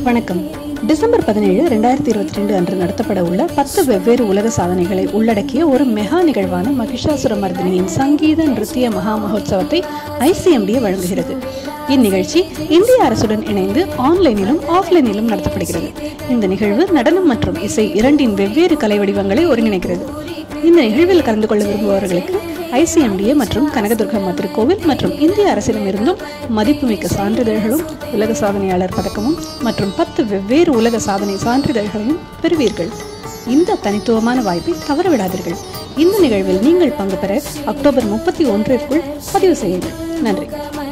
வணக்கம் டிசம்பர் பதினேழு ரெண்டாயிரத்தி இருபத்தி ரெண்டு அன்று நடத்தப்பட உள்ள பத்து வெவ்வேறு உலக சாதனைகளை உள்ளடக்கிய ஒரு மெகா நிகழ்வான மகிஷாசுர மர்தினியின் சங்கீத நிருத்திய மகா மகோத்சவத்தை ஐசிஎம்டிஏ வழங்குகிறது இந்நிகழ்ச்சி இந்திய அரசுடன் இணைந்து ஆன்லைனிலும் ஆஃப்லைனிலும் நடத்தப்படுகிறது இந்த நிகழ்வு நடனம் மற்றும் இசை இரண்டின் வெவ்வேறு கலை வடிவங்களை ஒருங்கிணைக்கிறது இந்த நிகழ்வில் கலந்து கொள்ள விரும்புபவர்களுக்கு ஐசிஎம்டிஏ மற்றும் கனகதுர்கம்மா திருக்கோவில் மற்றும் இந்திய அரசிடமிருந்தும் மதிப்புமிக்க சான்றிதழ்களும் உலக சாதனையாளர் பதக்கமும் மற்றும் பத்து வெவ்வேறு உலக சாதனை சான்றிதழ்களையும் பெறுவீர்கள் இந்த தனித்துவமான வாய்ப்பை தவறவிடாதீர்கள் இந்த நிகழ்வில் நீங்கள் பங்கு பெற அக்டோபர் முப்பத்தி ஒன்றிற்குள் பதிவு செய்யுங்கள் நன்றி